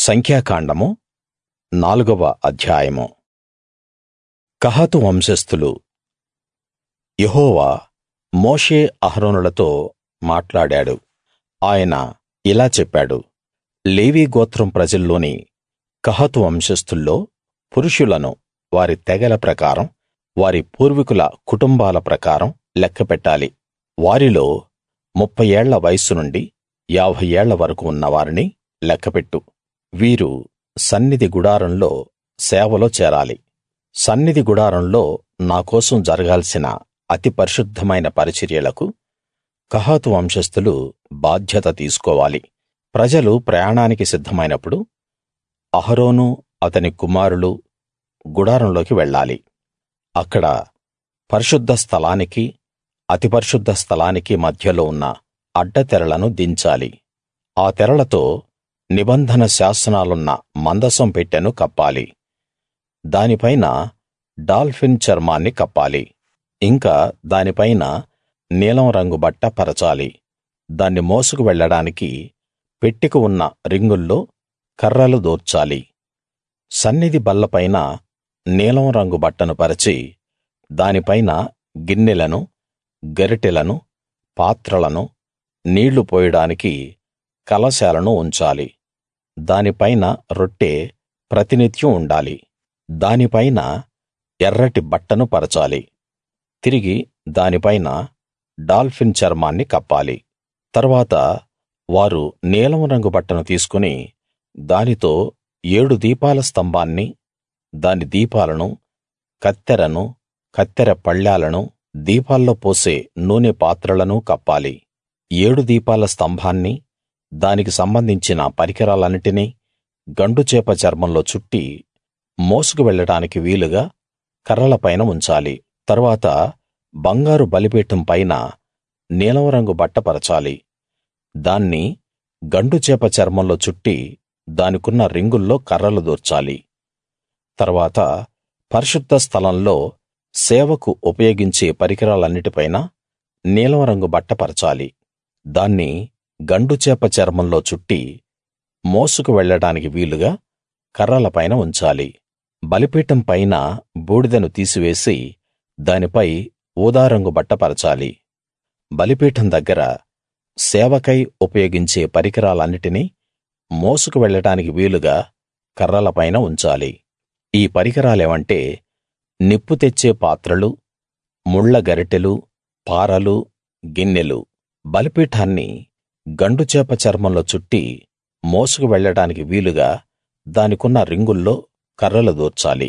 సంఖ్యాకాండము నాలుగవ అధ్యాయము కహాతు వంశస్థులు యెహోవా మోషే అహరోనులతో మాట్లాడాడు ఆయన ఇలా చెప్పాడు లేవీ గోత్రం ప్రజల్లోని కహాతు వంశస్థుల్లో పురుషులను వారి తెగల ప్రకారం వారి పూర్వీకుల కుటుంబాల ప్రకారం లెక్కపెట్టాలి వారిలో ముప్ఫై ఏళ్ల వయస్సు నుండి యాభై ఏళ్ల వరకూ ఉన్న వారిని లెక్కపెట్టు వీరు సన్నిధి గుడారంలో సేవలో చేరాలి సన్నిధి గుడారంలో నా కోసం జరగాల్సిన అతి పరిశుద్ధమైన పరిచర్యలకు కహాతు వంశస్థులు బాధ్యత తీసుకోవాలి ప్రజలు ప్రయాణానికి సిద్ధమైనప్పుడు అహరోను అతని కుమారులు గుడారంలోకి వెళ్ళాలి అక్కడ పరిశుద్ధ స్థలానికి అతి పరిశుద్ధ స్థలానికి మధ్యలో ఉన్న అడ్డతెరలను దించాలి ఆ తెరలతో నిబంధన శాసనాలున్న మందసం పెట్టెను కప్పాలి దానిపైన డాల్ఫిన్ చర్మాన్ని కప్పాలి ఇంకా దానిపైన నీలం రంగు బట్ట పరచాలి దాన్ని మోసుకు వెళ్ళడానికి పెట్టెకు ఉన్న రింగుల్లో కర్రలు దూర్చాలి సన్నిధి బల్లపైన నీలం రంగు బట్టను పరచి దానిపైన గిన్నెలను గరిటెలను పాత్రలను నీళ్లు పోయడానికి కలశాలను ఉంచాలి దానిపైన రొట్టె ప్రతినిత్యం ఉండాలి దానిపైన ఎర్రటి బట్టను పరచాలి తిరిగి దానిపైన డాల్ఫిన్ చర్మాన్ని కప్పాలి తరువాత వారు నీలం రంగు బట్టను తీసుకుని దానితో ఏడు దీపాల స్తంభాన్ని దాని దీపాలను కత్తెరను కత్తెర పళ్ళాలను దీపాల్లో పోసే నూనె పాత్రలను కప్పాలి ఏడు దీపాల స్తంభాన్ని దానికి సంబంధించిన పరికరాలన్నిటినీ గండుచేప చర్మంలో చుట్టి మోసుకు వెళ్ళడానికి వీలుగా కర్రల పైన ఉంచాలి తరువాత బంగారు బలిపీఠం పైన నీలం రంగు బట్ట పరచాలి దాన్ని గండుచేప చర్మంలో చుట్టి దానికున్న రింగుల్లో కర్రలు దూర్చాలి తర్వాత పరిశుద్ధ స్థలంలో సేవకు ఉపయోగించే పరికరాలన్నిటిపైనా నీలం రంగు బట్ట పరచాలి దాన్ని గండుచేప చర్మంలో చుట్టి మోసుకు వెళ్ళడానికి వీలుగా కర్రల పైన ఉంచాలి బలిపీఠం పైన బూడిదను తీసివేసి దానిపై ఊదారంగు బట్ట పరచాలి బలిపీఠం దగ్గర సేవకై ఉపయోగించే పరికరాలన్నిటినీ మోసుకు వెళ్ళడానికి వీలుగా కర్రల పైన ఉంచాలి ఈ పరికరాలేవంటే నిప్పు తెచ్చే పాత్రలు ముళ్ళ గరిటెలు పారలు గిన్నెలు బలిపీఠాన్ని గండుచేప చర్మంలో చుట్టి మోసుకు వెళ్ళడానికి వీలుగా దానికున్న రింగుల్లో కర్రలు దూర్చాలి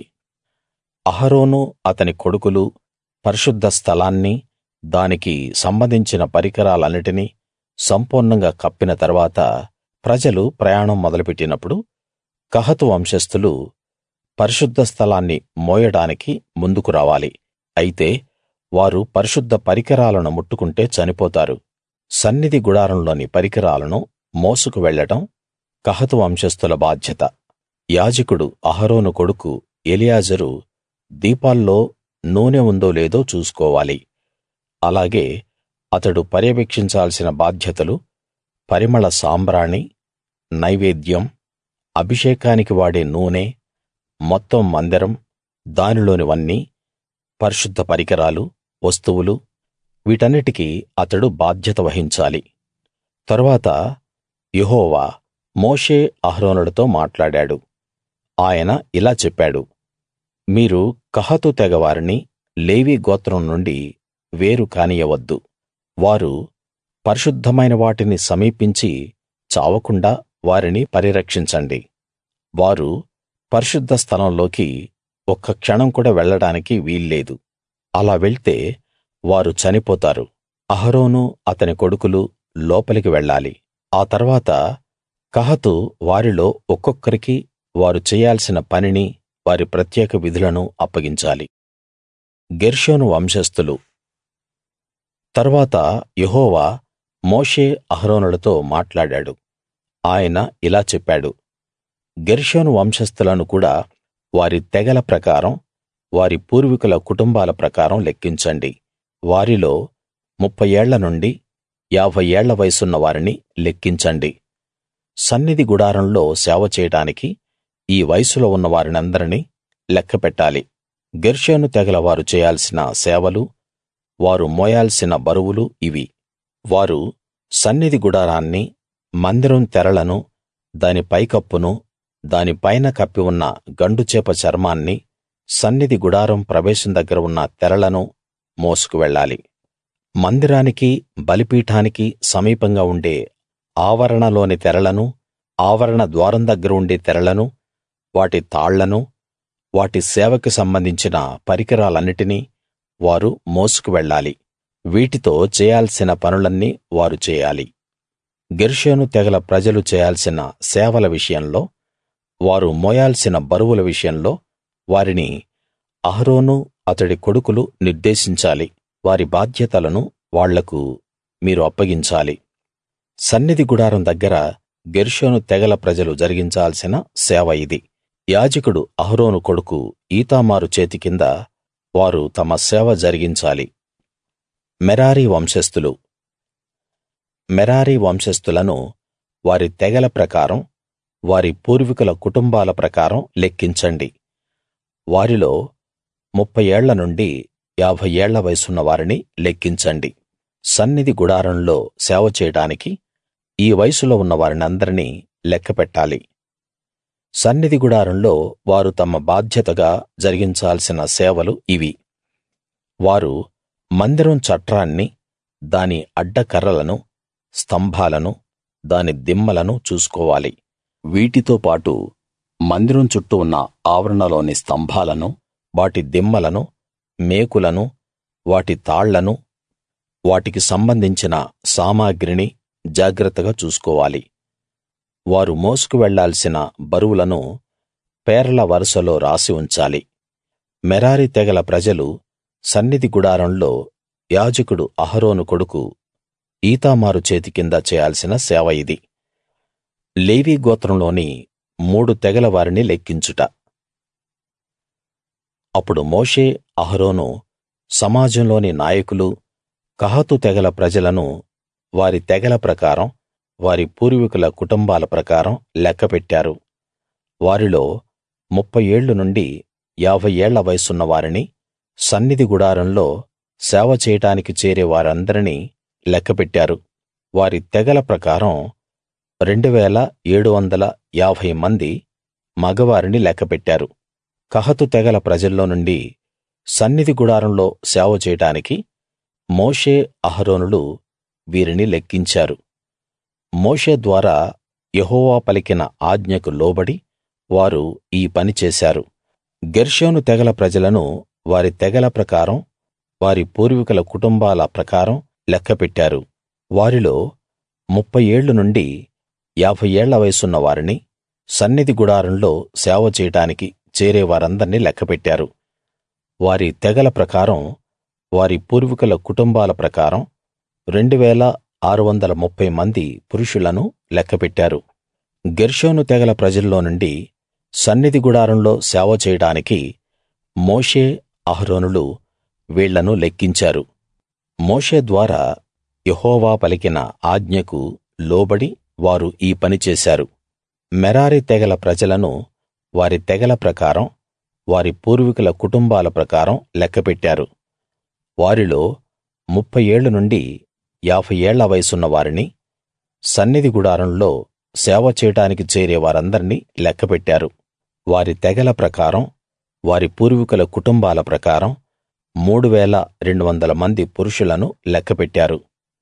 అహరోను అతని కొడుకులు పరిశుద్ధ స్థలాన్ని దానికి సంబంధించిన పరికరాలన్నిటినీ సంపూర్ణంగా కప్పిన తరువాత ప్రజలు ప్రయాణం మొదలుపెట్టినప్పుడు కహతు వంశస్థులు పరిశుద్ధ స్థలాన్ని మోయడానికి ముందుకు రావాలి అయితే వారు పరిశుద్ధ పరికరాలను ముట్టుకుంటే చనిపోతారు సన్నిధి గుడారంలోని పరికరాలను మోసుకు వెళ్ళడం కహతు వంశస్థుల బాధ్యత యాజకుడు అహరోను కొడుకు ఎలియాజరు దీపాల్లో నూనె ఉందో లేదో చూసుకోవాలి అలాగే అతడు పర్యవేక్షించాల్సిన బాధ్యతలు పరిమళ సాంబ్రాణి నైవేద్యం అభిషేకానికి వాడే నూనె మొత్తం మందిరం దానిలోనివన్నీ పరిశుద్ధ పరికరాలు వస్తువులు వీటన్నిటికీ అతడు బాధ్యత వహించాలి తరువాత యెహోవా మోషే అహరోనులతో మాట్లాడాడు ఆయన ఇలా చెప్పాడు మీరు కహతు తెగ వారిని లేవీ గోత్రం నుండి వేరు కానియ్యవద్దు వారు పరిశుద్ధమైన వాటిని సమీపించి చావకుండా వారిని పరిరక్షించండి వారు పరిశుద్ధ స్థలంలోకి ఒక్క క్షణం కూడా వెళ్ళడానికి వీల్లేదు అలా వెళ్తే వారు చనిపోతారు అహరోను అతని కొడుకులు లోపలికి వెళ్ళాలి ఆ తర్వాత కహతు వారిలో ఒక్కొక్కరికి వారు చేయాల్సిన పనిని వారి ప్రత్యేక విధులను అప్పగించాలి గెర్షోను వంశస్థులు తరువాత యెహోవా మోషే అహరోనులతో మాట్లాడాడు ఆయన ఇలా చెప్పాడు గెర్షోను వంశస్థులను కూడా వారి తెగల ప్రకారం వారి పూర్వీకుల కుటుంబాల ప్రకారం లెక్కించండి వారిలో ముప్ఫై ఏళ్ల నుండి యాభై ఏళ్ల వయసున్న వారిని లెక్కించండి సన్నిధి గుడారంలో సేవ చేయడానికి ఈ వయస్సులో ఉన్న వారినందరినీ లెక్కపెట్టాలి గెర్షోను తెగల వారు చేయాల్సిన సేవలు వారు మోయాల్సిన బరువులు ఇవి వారు సన్నిధి గుడారాన్ని మందిరం తెరలను దాని పైకప్పును దాని పైన కప్పి ఉన్న గండుచేప చర్మాన్ని సన్నిధి గుడారం ప్రవేశం దగ్గర ఉన్న తెరలను మోసుకు వెళ్ళాలి మందిరానికి బలిపీఠానికి సమీపంగా ఉండే ఆవరణలోని తెరలను ఆవరణ ద్వారం దగ్గర ఉండే తెరలను వాటి తాళ్లను వాటి సేవకి సంబంధించిన పరికరాలన్నిటినీ వారు మోసుకు వెళ్ళాలి వీటితో చేయాల్సిన పనులన్నీ వారు చేయాలి గెర్షోను తెగల ప్రజలు చేయాల్సిన సేవల విషయంలో వారు మోయాల్సిన బరువుల విషయంలో వారిని అహరోను అతడి కొడుకులు నిర్దేశించాలి వారి బాధ్యతలను వాళ్లకు మీరు అప్పగించాలి సన్నిధి గుడారం దగ్గర గెర్షోను తెగల ప్రజలు జరిగించాల్సిన సేవ ఇది యాజకుడు అహరోను కొడుకు ఈతామారు చేతి కింద వారు తమ సేవ జరిగించాలి మెరారి వంశస్థులు మెరారి వంశస్థులను వారి తెగల ప్రకారం వారి పూర్వీకుల కుటుంబాల ప్రకారం లెక్కించండి వారిలో ముప్ఫై ఏళ్ల నుండి యాభై ఏళ్ల వయసున్న వారిని లెక్కించండి సన్నిధి గుడారంలో సేవ చేయడానికి ఈ వయసులో ఉన్న వారినందరినీ లెక్కపెట్టాలి సన్నిధి గుడారంలో వారు తమ బాధ్యతగా జరిగించాల్సిన సేవలు ఇవి వారు మందిరం చట్రాన్ని దాని అడ్డకర్రలను స్తంభాలను దాని దిమ్మలను చూసుకోవాలి వీటితో పాటు మందిరం చుట్టూ ఉన్న ఆవరణలోని స్తంభాలను వాటి దిమ్మలను మేకులను వాటి తాళ్లను వాటికి సంబంధించిన సామాగ్రిని జాగ్రత్తగా చూసుకోవాలి వారు మోసుకు వెళ్ళాల్సిన బరువులను పేర్ల వరుసలో రాసి ఉంచాలి మెరారి తెగల ప్రజలు సన్నిధి గుడారంలో యాజకుడు అహరోను కొడుకు ఈతామారు చేతి కింద చేయాల్సిన సేవ ఇది లేవీ గోత్రంలోని మూడు తెగల వారిని లెక్కించుట అప్పుడు మోషే అహరోను సమాజంలోని నాయకులు కహాతు తెగల ప్రజలను వారి తెగల ప్రకారం వారి పూర్వీకుల కుటుంబాల ప్రకారం లెక్కపెట్టారు వారిలో ముప్ఫై ఏళ్లు నుండి యాభై ఏళ్ల వయసున్న వారిని సన్నిధి గుడారంలో సేవ చేయడానికి చేరే వారందరినీ లెక్కపెట్టారు వారి తెగల ప్రకారం రెండు వేల ఏడు వందల యాభై మంది మగవారిని లెక్కపెట్టారు కహతు తెగల ప్రజల్లో నుండి సన్నిధి గుడారంలో సేవ చేయడానికి మోషే అహరోనులు వీరిని లెక్కించారు మోషే ద్వారా యెహోవా పలికిన ఆజ్ఞకు లోబడి వారు ఈ పని చేశారు గెర్షోను తెగల ప్రజలను వారి తెగల ప్రకారం వారి పూర్వీకుల కుటుంబాల ప్రకారం లెక్కపెట్టారు వారిలో ముప్ఫై ఏళ్లు నుండి యాభై ఏళ్ల వయసున్న వారిని సన్నిధి గుడారంలో సేవ చేయడానికి చేరే వారందర్నీ లెక్కపెట్టారు వారి తెగల ప్రకారం వారి పూర్వీకుల కుటుంబాల ప్రకారం రెండు వేల ఆరు వందల ముప్ఫై మంది పురుషులను లెక్కపెట్టారు గెర్షోను తెగల ప్రజల్లో నుండి సన్నిధి గుడారంలో సేవ చేయడానికి మోషే అహరోనులు వీళ్లను లెక్కించారు మోషే ద్వారా యెహోవా పలికిన ఆజ్ఞకు లోబడి వారు ఈ పని చేశారు మెరారి తెగల ప్రజలను వారి తెగల ప్రకారం వారి పూర్వీకుల కుటుంబాల ప్రకారం లెక్కపెట్టారు వారిలో ముప్ఫై ఏళ్లు నుండి యాభై ఏళ్ల వయసున్న వారిని సన్నిధి గుడారంలో సేవ చేయడానికి చేరే వారందర్నీ లెక్కపెట్టారు వారి తెగల ప్రకారం వారి పూర్వీకుల కుటుంబాల ప్రకారం మూడు వేల రెండు వందల మంది పురుషులను లెక్కపెట్టారు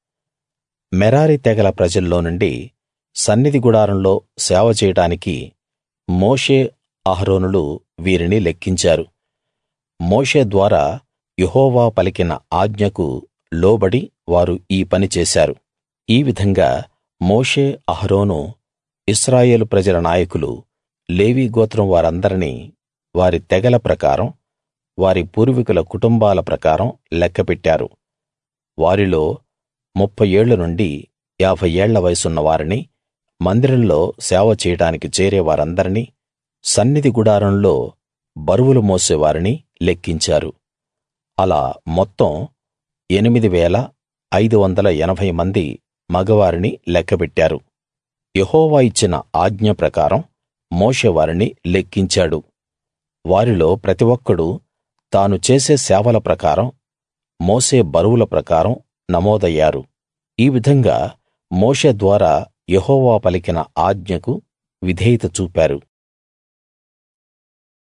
మెరారి తెగల ప్రజల్లో నుండి సన్నిధి గుడారంలో సేవ చేయడానికి మోషే అహరోనులు వీరిని లెక్కించారు మోషే ద్వారా యెహోవా పలికిన ఆజ్ఞకు లోబడి వారు ఈ పని చేశారు ఈ విధంగా మోషే అహరోను ఇశ్రాయేలు ప్రజల నాయకులు లేవీ గోత్రం వారందరినీ వారి తెగల ప్రకారం వారి పూర్వీకుల కుటుంబాల ప్రకారం లెక్కపెట్టారు వారిలో ముప్ఫై ఏళ్ల నుండి యాభై ఏళ్ల వయసున్న వారిని మందిరంలో సేవ చేయడానికి చేరే వారందరినీ సన్నిధి గుడారంలో బరువులు మోసే వారిని లెక్కించారు అలా మొత్తం ఎనిమిది వేల ఐదు వందల ఎనభై మంది మగవారిని లెక్కపెట్టారు యెహోవా ఇచ్చిన ఆజ్ఞ ప్రకారం మోషే వారిని లెక్కించాడు వారిలో ప్రతి ఒక్కడూ తాను చేసే సేవల ప్రకారం మోసే బరువుల ప్రకారం నమోదయ్యారు ఈ విధంగా మోషే ద్వారా యెహోవా పలికిన ఆజ్ఞకు విధేయత చూపారు